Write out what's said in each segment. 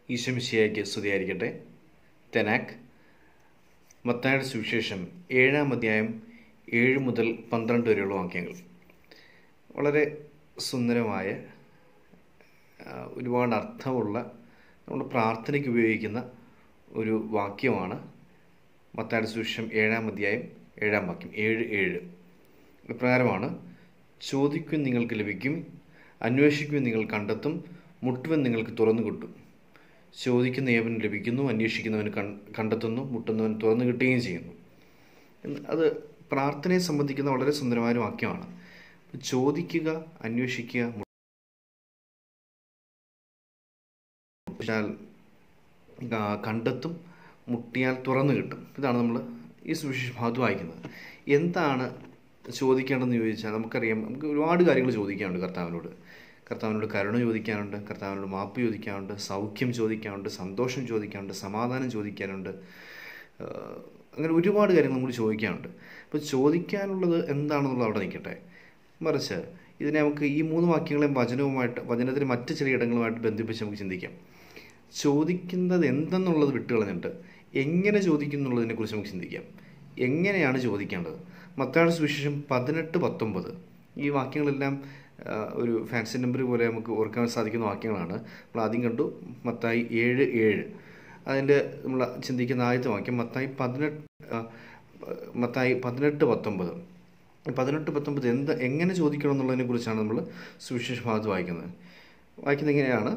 ഈശോമിശിയായ്ക്ക് സ്തുതിയായിരിക്കട്ടെ തെനാക്ക് മത്തായുടെ സുവിശേഷം ഏഴാം അധ്യായം ഏഴ് മുതൽ പന്ത്രണ്ട് വരെയുള്ള വാക്യങ്ങൾ വളരെ സുന്ദരമായ ആ, ഒരുപാട് അർത്ഥമുള്ള നമ്മുടെ പ്രാർത്ഥനയ്ക്ക് ഉപയോഗിക്കുന്ന ഒരു വാക്യമാണ് മത്തായുടെ സുവിശേഷം ഏഴാം അധ്യായം ഏഴാം വാക്യം ഏഴ് ഏഴ് ഇപ്രകാരമാണ് ചോദിക്കും നിങ്ങൾക്ക് ലഭിക്കും അന്വേഷിക്കും നിങ്ങൾ കണ്ടെത്തും മുട്ടുവൻ നിങ്ങൾക്ക് തുറന്നു കിട്ടും ചോദിക്കുന്ന ഏവന് ലഭിക്കുന്നു അന്വേഷിക്കുന്നവന് കൺ കണ്ടെത്തുന്നു മുട്ടുന്നവൻ തുറന്നു കിട്ടുകയും ചെയ്യുന്നു എന്ന് അത് പ്രാർത്ഥനയെ സംബന്ധിക്കുന്ന വളരെ സുന്ദരമായ ഒരു വാക്യമാണ് അപ്പോൾ ചോദിക്കുക അന്വേഷിക്കുക മുട്ടിയാൽ ആ, കണ്ടെത്തും മുട്ടിയാൽ തുറന്നു കിട്ടും ഇതാണ് നമ്മൾ ഈ സുവിശേഷ ഭാഗത്ത് വായിക്കുന്നത് എന്താണ് ചോദിക്കേണ്ടതെന്ന് ചോദിച്ചാൽ നമുക്കറിയാം നമുക്ക് ഒരുപാട് കാര്യങ്ങൾ ചോദിക്കാനുണ്ട് കർത്താവിനോട് കർത്താവിനോട് കരുണ ചോദിക്കാനുണ്ട് കർത്താവിനോട് മാപ്പ് ചോദിക്കാനുണ്ട് സൗഖ്യം ചോദിക്കാനുണ്ട് സന്തോഷം ചോദിക്കാനുണ്ട് സമാധാനം ചോദിക്കാനുണ്ട് ആ, അങ്ങനെ ഒരുപാട് കാര്യങ്ങൾ നമ്മൾ ചോദിക്കാനുണ്ട് അപ്പോൾ ചോദിക്കാനുള്ളത് എന്താണെന്നുള്ളത് അവിടെ നിൽക്കട്ടെ മറിച്ച് ഇതിനെ നമുക്ക് ഈ മൂന്ന് വാക്യങ്ങളെയും വചനവുമായിട്ട് വചനത്തിന് മറ്റ് ചില ഇടങ്ങളുമായിട്ട് ബന്ധിപ്പിച്ച് നമുക്ക് ചിന്തിക്കാം ചോദിക്കുന്നത് എന്തെന്നുള്ളത് വിട്ടുകളഞ്ഞിട്ട് എങ്ങനെ ചോദിക്കും എന്നുള്ളതിനെ കുറിച്ച് നമുക്ക് ചിന്തിക്കാം എങ്ങനെയാണ് ചോദിക്കേണ്ടത് മത്തായുടെ സുവിശേഷം പതിനെട്ട് പത്തൊമ്പത് ഈ വാക്യങ്ങളെല്ലാം ആ, ഒരു ഫാൻസി നമ്പർ പോലെ നമുക്ക് ഓർക്കാൻ സാധിക്കുന്ന വാക്യങ്ങളാണ് നമ്മൾ ആദ്യം കണ്ടു മത്തായി ഏഴ് ഏഴ് അതിൻ്റെ നമ്മൾ ചിന്തിക്കുന്ന ആദ്യത്തെ വാക്യം മത്തായി പതിനെട്ട് ആ, മത്തായി പതിനെട്ട് പത്തൊമ്പത് പതിനെട്ട് പത്തൊമ്പത് എന്ത് എങ്ങനെ ചോദിക്കണം എന്നുള്ളതിനെ കുറിച്ചാണ് നമ്മൾ സുവിശേഷ ഭാഗത്ത് വായിക്കുന്നത് വായിക്കുന്നത് എങ്ങനെയാണ്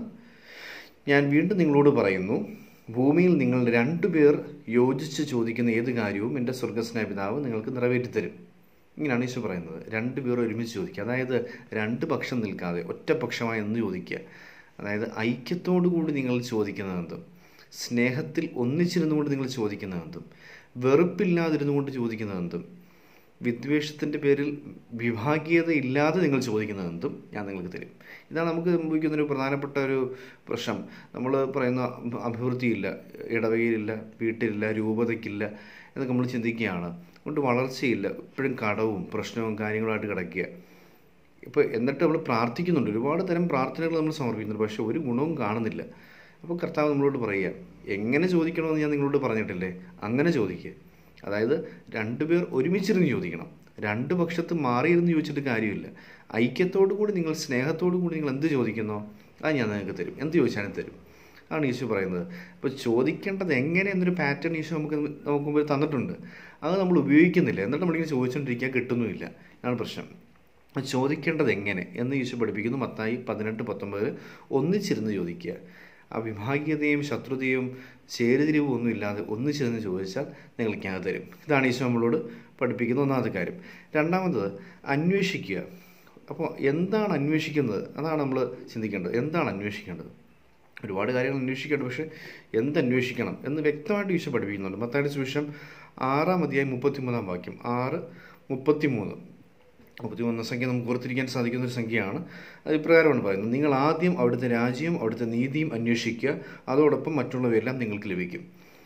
ഞാൻ വീണ്ടും നിങ്ങളോട് പറയുന്നു ഭൂമിയിൽ നിങ്ങൾ രണ്ടുപേർ യോജിച്ച് ചോദിക്കുന്ന ഏത് കാര്യവും എൻ്റെ സ്വർഗസ്നായ പിതാവ് നിങ്ങൾക്ക് നിറവേറ്റിത്തരും ഇങ്ങനെയാണ് ഈശോ പറയുന്നത് രണ്ട് പേർ ഒരുമിച്ച് ചോദിക്കുക അതായത് രണ്ട് പക്ഷം നിൽക്കാതെ ഒറ്റപക്ഷമായി എന്ന് ചോദിക്കുക അതായത് ഐക്യത്തോടു കൂടി നിങ്ങൾ ചോദിക്കുന്നതെന്തും സ്നേഹത്തിൽ ഒന്നിച്ചിരുന്നുകൊണ്ട് നിങ്ങൾ ചോദിക്കുന്നതെന്തും വെറുപ്പില്ലാതിരുന്നുകൊണ്ട് ചോദിക്കുന്നതെന്തും വിദ്വേഷത്തിൻ്റെ പേരിൽ വിഭാഗീയത ഇല്ലാതെ നിങ്ങൾ ചോദിക്കുന്നതെന്തും ഞാൻ നിങ്ങൾക്ക് തരും ഇതാണ് നമുക്ക് സംഭവിക്കുന്ന ഒരു പ്രധാനപ്പെട്ട ഒരു പ്രശ്നം നമ്മൾ പറയുന്ന അഭി- അഭിവൃദ്ധിയില്ല ഇടവകയിലില്ല വീട്ടിലില്ല രൂപതയ്ക്കില്ല എന്നൊക്കെ നമ്മൾ ചിന്തിക്കുകയാണ് അതുകൊണ്ട് വളർച്ചയില്ല ഇപ്പോഴും കടവും പ്രശ്നവും കാര്യങ്ങളുമായിട്ട് കിടക്കുക ഇപ്പോൾ എന്നിട്ട് നമ്മൾ പ്രാർത്ഥിക്കുന്നുണ്ട് ഒരുപാട് തരം പ്രാർത്ഥനകൾ നമ്മൾ സമർപ്പിക്കുന്നുണ്ട് പക്ഷേ ഒരു ഗുണവും കാണുന്നില്ല അപ്പോൾ കർത്താവ് നമ്മളോട് പറയുക എങ്ങനെ ചോദിക്കണമെന്ന് ഞാൻ നിങ്ങളോട് പറഞ്ഞിട്ടില്ലേ അങ്ങനെ ചോദിക്കുക അതായത് രണ്ടുപേർ ഒരുമിച്ചിരുന്ന് ചോദിക്കണം രണ്ട് പക്ഷത്ത് മാറിയിരുന്ന് ചോദിച്ചിട്ട് കാര്യമില്ല ഐക്യത്തോടു കൂടി നിങ്ങൾ സ്നേഹത്തോടു കൂടി നിങ്ങൾ എന്ത് ചോദിക്കുന്നോ അത് ഞാൻ നിങ്ങൾക്ക് തരും എന്ത് ചോദിച്ചാലും തരും ആണ് ഈശോ പറയുന്നത് അപ്പോൾ ചോദിക്കേണ്ടത് എങ്ങനെ എന്നൊരു പാറ്റേൺ ഈശോ നമുക്ക് നമുക്ക് മുമ്പിൽ തന്നിട്ടുണ്ട് അത് നമ്മൾ ഉപയോഗിക്കുന്നില്ല എന്നിട്ട് നമ്മളിങ്ങനെ ചോദിച്ചുകൊണ്ടിരിക്കുക കിട്ടുന്നുമില്ല ഇതാണ് പ്രശ്നം അപ്പോൾ ചോദിക്കേണ്ടത് എങ്ങനെ എന്ന് ഈശോ പഠിപ്പിക്കുന്നു മത്തായി പതിനെട്ട് പത്തൊമ്പത് ഒന്നിച്ചിരുന്ന് ചോദിക്കുക ആ വിഭാഗീയതയും ശത്രുതയും ചേരുതിരിവും ഒന്നും ഇല്ലാതെ ഒന്നിച്ചിരുന്ന് ചോദിച്ചാൽ നിങ്ങൾക്ക് ഞാൻ തരും ഇതാണ് ഈശോ നമ്മളോട് പഠിപ്പിക്കുന്ന ഒന്നാമത്തെ കാര്യം രണ്ടാമത്തത് അന്വേഷിക്കുക അപ്പോൾ എന്താണ് അന്വേഷിക്കുന്നത് അതാണ് നമ്മൾ ചിന്തിക്കേണ്ടത് എന്താണ് അന്വേഷിക്കേണ്ടത് ഒരുപാട് കാര്യങ്ങൾ അന്വേഷിക്കേണ്ടത് പക്ഷേ എന്ത് അന്വേഷിക്കണം എന്ന് വ്യക്തമായിട്ട് ഈശോ പഠിപ്പിക്കുന്നുണ്ട് മത്തായുടെ സുവിശേഷം ആറാം അധ്യായം മുപ്പത്തിമൂന്നാം വാക്യം ആറ് മുപ്പത്തിമൂന്ന് മുപ്പത്തിമൂന്ന് സംഖ്യ നമുക്ക് ഓർത്തിരിക്കാൻ സാധിക്കുന്ന ഒരു സംഖ്യയാണ് അത് ഇപ്രകാരമാണ് പറയുന്നത് നിങ്ങൾ ആദ്യം അവിടുത്തെ രാജ്യവും അവിടുത്തെ നീതിയും അന്വേഷിക്കുക അതോടൊപ്പം മറ്റുള്ളവയെല്ലാം നിങ്ങൾക്ക് ലഭിക്കും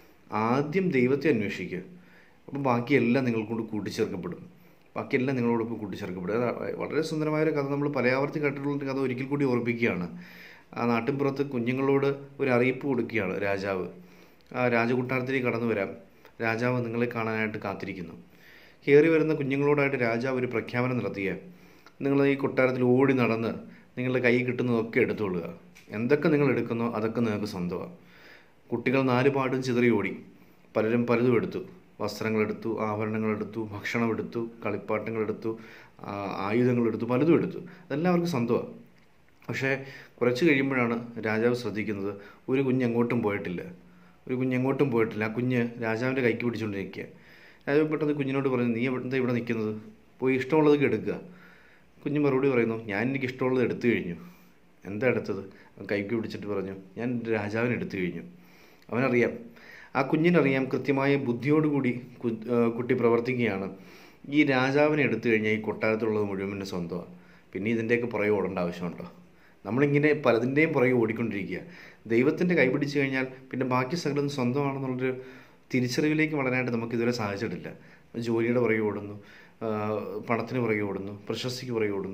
ആദ്യം ദൈവത്തെ അന്വേഷിക്കുക അപ്പം ബാക്കിയെല്ലാം നിങ്ങൾ കൊണ്ട് കൂട്ടിച്ചേർക്കപ്പെടും ബാക്കിയെല്ലാം നിങ്ങളോടൊപ്പം കൂട്ടിച്ചേർക്കപ്പെടും അത് വളരെ സുന്ദരമായ ഒരു കഥ നമ്മൾ പലയാവർത്തി കേട്ടിട്ടുള്ള ഒരു കഥ ഒരിക്കൽ കൂടി ഓർപ്പിക്കുകയാണ് ആ നാട്ടിൻപുറത്ത് കുഞ്ഞുങ്ങളോട് ഒരു അറിയിപ്പ് കൊടുക്കുകയാണ് രാജാവ് ആ രാജകൊട്ടാരത്തിലേക്ക് കടന്നു വരാം രാജാവ് നിങ്ങളെ കാണാനായിട്ട് കാത്തിരിക്കുന്നു കയറി വരുന്ന കുഞ്ഞുങ്ങളോടായിട്ട് രാജാവ് ഒരു പ്രഖ്യാപനം നടത്തിയ നിങ്ങൾ ഈ കൊട്ടാരത്തിൽ ഓടി നടന്ന് നിങ്ങളുടെ കയ്യിൽ കിട്ടുന്നതൊക്കെ എടുത്തുകൊള്ളുക എന്തൊക്കെ നിങ്ങൾ എടുക്കുന്നോ അതൊക്കെ നിങ്ങൾക്ക് സ്വന്തമാണ് കുട്ടികൾ നാല് പാടും ചിതറി ഓടി പലരും പലതും എടുത്തു വസ്ത്രങ്ങളെടുത്തു ആഭരണങ്ങളെടുത്തു ഭക്ഷണമെടുത്തു കളിപ്പാട്ടങ്ങളെടുത്തു ആ, ആയുധങ്ങളെടുത്തു പലതും എടുത്തു അതെല്ലാം അവർക്ക് സ്വന്തമാണ് പക്ഷേ കുറച്ച് കഴിയുമ്പോഴാണ് രാജാവ് ശ്രദ്ധിക്കുന്നത് ഒരു കുഞ്ഞ് എങ്ങോട്ടും പോയിട്ടില്ല ഒരു കുഞ്ഞ് എങ്ങോട്ടും പോയിട്ടില്ല ആ കുഞ്ഞ് രാജാവിൻ്റെ കൈക്ക് പിടിച്ചുകൊണ്ടിരിക്കുക രാജാവ് പെട്ടെന്ന് കുഞ്ഞിനോട് പറഞ്ഞു നീ എവിടെ ഇവിടെ നിൽക്കുന്നത് പോയി ഇഷ്ടമുള്ളതൊക്കെ എടുക്കുക കുഞ്ഞ് മറുപടി പറയുന്നു ഞാൻ എനിക്ക് ഇഷ്ടമുള്ളത് എടുത്തു കഴിഞ്ഞു എന്താ എടുത്തത് അവൻ കൈക്ക് പിടിച്ചിട്ട് പറഞ്ഞു ഞാൻ എൻ്റെ രാജാവിനെ എടുത്തു കഴിഞ്ഞു അവനറിയാം ആ കുഞ്ഞിനറിയാം കൃത്യമായ ബുദ്ധിയോടുകൂടി കു- ആ, കുട്ടി പ്രവർത്തിക്കുകയാണ് ഈ രാജാവിനെ എടുത്തു കഴിഞ്ഞാൽ ഈ കൊട്ടാരത്തിലുള്ളത് മുഴുവൻ എൻ്റെ സ്വന്തമാണ് പിന്നെ ഇതിൻ്റെയൊക്കെ പുറകെ ഓടേണ്ട ആവശ്യമുണ്ടോ നമ്മളിങ്ങനെ പലതിൻ്റെയും പുറകെ ഓടിക്കൊണ്ടിരിക്കുക ദൈവത്തിൻ്റെ കൈ പിടിച്ചു കഴിഞ്ഞാൽ പിന്നെ ബാക്കി സകലം സ്വന്തമാണെന്നുള്ളൊരു തിരിച്ചറിവിലേക്ക് വളരാനായിട്ട് നമുക്ക് ഇതുവരെ സാധിച്ചിട്ടില്ല ജോലിയുടെ പുറകെ ഓടുന്നു ആ, പണത്തിന് പുറകെ ഓടുന്നു പ്രശസ്തിക്ക് പുറകെ ഓടുന്നു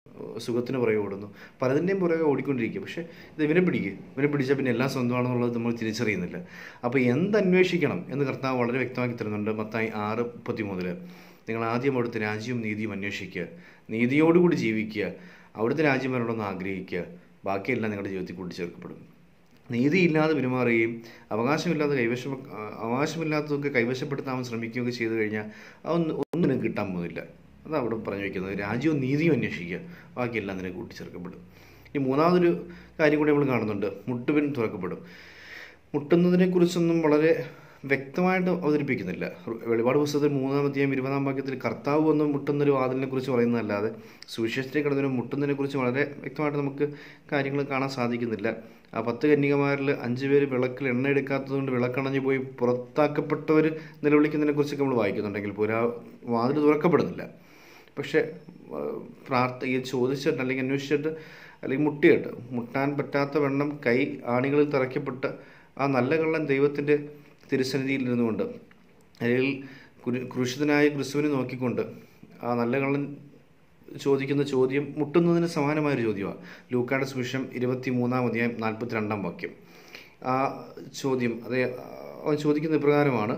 സുഖത്തിന് പുറകെ ഓടുന്നു പലതിൻ്റെയും പുറകെ ഓടിക്കൊണ്ടിരിക്കുക പക്ഷേ ഇത് ഇവനെ പിടിക്കുക ഇവനെ പിടിച്ചാൽ പിന്നെ എല്ലാം സ്വന്തമാണെന്നുള്ളത് നമ്മൾ തിരിച്ചറിയുന്നില്ല അപ്പോൾ എന്ത് അന്വേഷിക്കണം എന്ന് കർത്താവ് വളരെ വ്യക്തമാക്കി തരുന്നുണ്ട് മത്തായി ആറ് മുപ്പത്തി മൂന്നില് നിങ്ങൾ ആദ്യം അവിടുത്തെ രാജ്യവും നീതിയും അന്വേഷിക്കുക നീതിയോടുകൂടി ജീവിക്കുക അവിടുത്തെ രാജ്യം വരണമെന്ന് ആഗ്രഹിക്കുക ബാക്കിയെല്ലാം നിങ്ങളുടെ ജീവിതത്തിൽ കൂട്ടിച്ചേർക്കപ്പെടും നീതിയില്ലാതെ പെരുമാറുകയും അവകാശമില്ലാതെ കൈവശം അവകാശമില്ലാത്തതൊക്കെ കൈവശപ്പെടുത്താൻ ശ്രമിക്കുകയൊക്കെ ചെയ്തു കഴിഞ്ഞാൽ അതൊന്നും ഒന്നിനും കിട്ടാൻ പോകുന്നില്ല അതാണ് അവിടെ പറഞ്ഞു വയ്ക്കുന്നത് രാജ്യവും നീതിയും അന്വേഷിക്കുക ബാക്കിയെല്ലാം നിനക്ക് കൂട്ടിച്ചേർക്കപ്പെടും ഈ മൂന്നാമതൊരു കാര്യം കൂടി നമ്മൾ കാണുന്നുണ്ട് മുട്ടുപിൻ തുറക്കപ്പെടും മുട്ടുന്നതിനെക്കുറിച്ചൊന്നും വളരെ വ്യക്തമായിട്ട് അവതരിപ്പിക്കുന്നില്ല വെളിപാട് പുസ്തകത്തിൽ മൂന്നാം അധ്യായം ഇരുപതാം വാക്യത്തിൽ കർത്താവ് വന്ന് മുട്ടുന്നൊരു വാതിലിനെ കുറിച്ച് പറയുന്നതല്ലാതെ സുവിശേഷത്തിൽ കിടന്നൊരു മുട്ടുന്നതിനെ കുറിച്ച് വളരെ വ്യക്തമായിട്ട് നമുക്ക് കാര്യങ്ങൾ കാണാൻ സാധിക്കുന്നില്ല ആ പത്ത് കന്യകമാരിൽ അഞ്ച് പേര് വിളക്കിൽ എണ്ണ എടുക്കാത്തതുകൊണ്ട് വിളക്കണഞ്ഞു പോയി പുറത്താക്കപ്പെട്ടവർ നിലവിളിക്കുന്നതിനെ കുറിച്ചൊക്കെ നമ്മൾ വായിക്കുന്നുണ്ടെങ്കിൽ പോലും ആ വാതിൽ തുറക്കപ്പെടുന്നില്ല പക്ഷേ പ്രാർത്ഥ ഈ ചോദിച്ചിട്ട് അല്ലെങ്കിൽ അന്വേഷിച്ചിട്ട് അല്ലെങ്കിൽ മുട്ടിയിട്ട് മുട്ടാൻ പറ്റാത്ത വണ്ണം കൈ ആണികളിൽ തറയ്ക്കപ്പെട്ട് ആ നല്ല കള്ളൻ ദൈവത്തിൻ്റെ തിരുസന്നിധിയിൽ ഇരുന്നുകൊണ്ട് അല്ലെങ്കിൽ ക്രൂശിതനായ ക്രിസ്തുവിനെ നോക്കിക്കൊണ്ട് ആ നല്ല കള്ളൻ ചോദിക്കുന്ന ചോദ്യം മുട്ടുന്നതിന് സമാനമായൊരു ചോദ്യമാണ് ലൂക്കാട് സുവിശേഷം ഇരുപത്തി മൂന്നാം അധ്യായം നാൽപ്പത്തി രണ്ടാം വാക്യം ആ ചോദ്യം അതേ അവൻ ചോദിക്കുന്ന ഇപ്രകാരമാണ്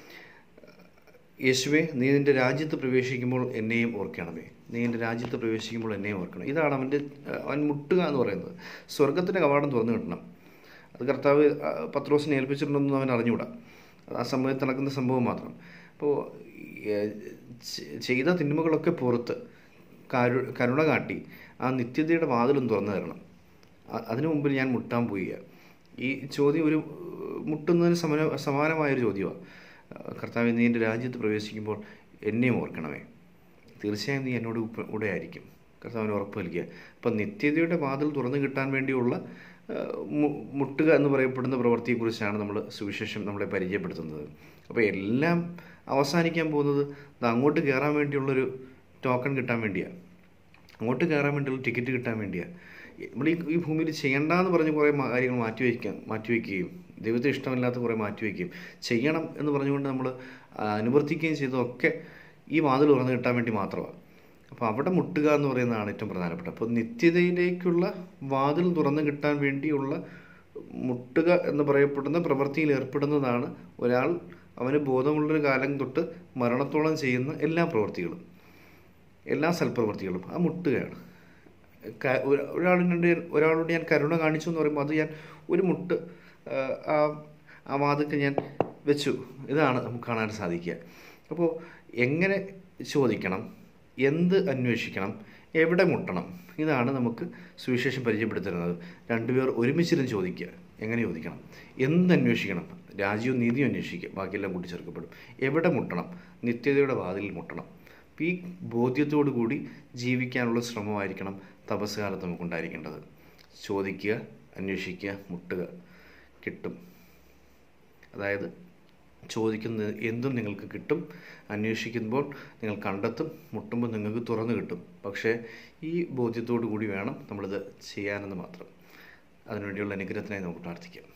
യേശുവെ നീ നിൻ്റെ രാജ്യത്ത് പ്രവേശിക്കുമ്പോൾ എന്നെയും ഓർക്കണമേ നീ എൻ്റെ രാജ്യത്ത് പ്രവേശിക്കുമ്പോൾ എന്നെയും ഓർക്കണം ഇതാണ് അവൻ്റെ അവൻ മുട്ടുക എന്ന് പറയുന്നത് സ്വർഗത്തിൻ്റെ കവാടം തുറന്നു കിട്ടണം അത് കർത്താവ് പത്രോസിനെ ഏൽപ്പിച്ചിട്ടുണ്ടെന്ന് അവൻ അറിഞ്ഞുകൂടാ ആ സമയത്ത് നടക്കുന്ന സംഭവം മാത്രം അപ്പോൾ ചെയ്ത തിന്മകളൊക്കെ പുറത്ത് കരു കരുണ കാട്ടി ആ നിത്യതയുടെ വാതിലും തുറന്നു തരണം അതിനു മുമ്പിൽ ഞാൻ മുട്ടാൻ പോയി ഈ ചോദ്യം ഒരു മുട്ടുന്നതിന് സമന സമാനമായൊരു ചോദ്യമാണ് കർത്താവ് നീ എൻ്റെ രാജ്യത്ത് പ്രവേശിക്കുമ്പോൾ എന്നെയും ഓർക്കണമേ തീർച്ചയായും നീ എന്നോട് കൂടെ ആയിരിക്കും കർത്താവിന് ഉറപ്പ് നൽകുക അപ്പം നിത്യതയുടെ വാതിൽ തുറന്നു കിട്ടാൻ വേണ്ടിയുള്ള മുട്ടുക എന്ന് പറയപ്പെടുന്ന പ്രവൃത്തിയെക്കുറിച്ചാണ് നമ്മൾ സുവിശേഷം നമ്മളെ പരിചയപ്പെടുത്തുന്നത് അപ്പോൾ എല്ലാം അവസാനിക്കാൻ പോകുന്നത് അങ്ങോട്ട് കയറാൻ വേണ്ടിയുള്ളൊരു ടോക്കൺ കിട്ടാൻ വേണ്ടിയാണ് അങ്ങോട്ട് കയറാൻ വേണ്ടിയുള്ള ടിക്കറ്റ് കിട്ടാൻ വേണ്ടിയാണ് നമ്മൾ ഈ ഈ ഭൂമിയിൽ ചെയ്യണ്ടെന്ന് പറഞ്ഞ് കുറേ കാര്യങ്ങൾ മാറ്റിവെക്കാം മാറ്റിവെക്കുകയും ദൈവത്തെ ഇഷ്ടമില്ലാത്ത കുറേ മാറ്റിവെക്കുകയും ചെയ്യണം എന്ന് പറഞ്ഞുകൊണ്ട് നമ്മൾ അനുവർത്തിക്കുകയും ചെയ്തതൊക്കെ ഈ വാതിൽ തുറന്നു കിട്ടാൻ വേണ്ടി മാത്രമാണ് അപ്പോൾ അവിടെ മുട്ടുക എന്ന് പറയുന്നതാണ് ഏറ്റവും പ്രധാനപ്പെട്ട അപ്പോൾ നിത്യതയിലേക്കുള്ള വാതിൽ തുറന്നു കിട്ടാൻ വേണ്ടിയുള്ള മുട്ടുക എന്ന് പറയപ്പെടുന്ന പ്രവൃത്തിയിൽ ഏർപ്പെടുന്നതാണ് ഒരാൾ അവന് ബോധമുള്ളൊരു കാലം തൊട്ട് മരണത്തോളം ചെയ്യുന്ന എല്ലാ പ്രവൃത്തികളും എല്ലാ സൽപ്രവൃത്തികളും ആ മുട്ടുകയാണ് ഒരാളിനോട് ഒരാളോട് ഞാൻ കരുണ കാണിച്ചു എന്ന് പറയുമ്പോൾ അത് ഞാൻ ഒരു മുട്ട് ആ ആ വാതിക്ക് ഞാൻ വെച്ചു ഇതാണ് നമുക്ക് കാണാൻ സാധിക്കുക അപ്പോൾ എങ്ങനെ ചോദിക്കണം എന്ത് അന്വേഷിക്കണം എവിടെ മുട്ടണം ഇതാണ് നമുക്ക് സുവിശേഷം പരിചയപ്പെടുത്തുന്നത് രണ്ടുപേർ ഒരുമിച്ചിരുന്ന് ചോദിക്കുക എങ്ങനെ ചോദിക്കണം എന്ത് അന്വേഷിക്കണം രാജ്യവും നീതിയും അന്വേഷിക്കുക ബാക്കിയെല്ലാം കൂട്ടിച്ചേർക്കപ്പെടും എവിടെ മുട്ടണം നിത്യതയുടെ വാതിലിൽ മുട്ടണം ഈ ബോധ്യത്തോടു കൂടി ജീവിക്കാനുള്ള ശ്രമമായിരിക്കണം തപസ് കാലത്ത് നമുക്കുണ്ടായിരിക്കേണ്ടത് ചോദിക്കുക അന്വേഷിക്കുക മുട്ടുക കിട്ടും അതായത് ചോദിക്കുന്നത് എന്തും നിങ്ങൾക്ക് കിട്ടും അന്വേഷിക്കുമ്പോൾ നിങ്ങൾ കണ്ടെത്തും മുട്ടുമ്പോൾ നിങ്ങൾക്ക് തുറന്നു കിട്ടും പക്ഷേ ഈ ബോധ്യത്തോടു കൂടി വേണം നമ്മളിത് ചെയ്യാനെന്ന് മാത്രം അതിനുവേണ്ടിയുള്ള അനുഗ്രഹത്തിനായി നമുക്ക് പ്രാർത്ഥിക്കാം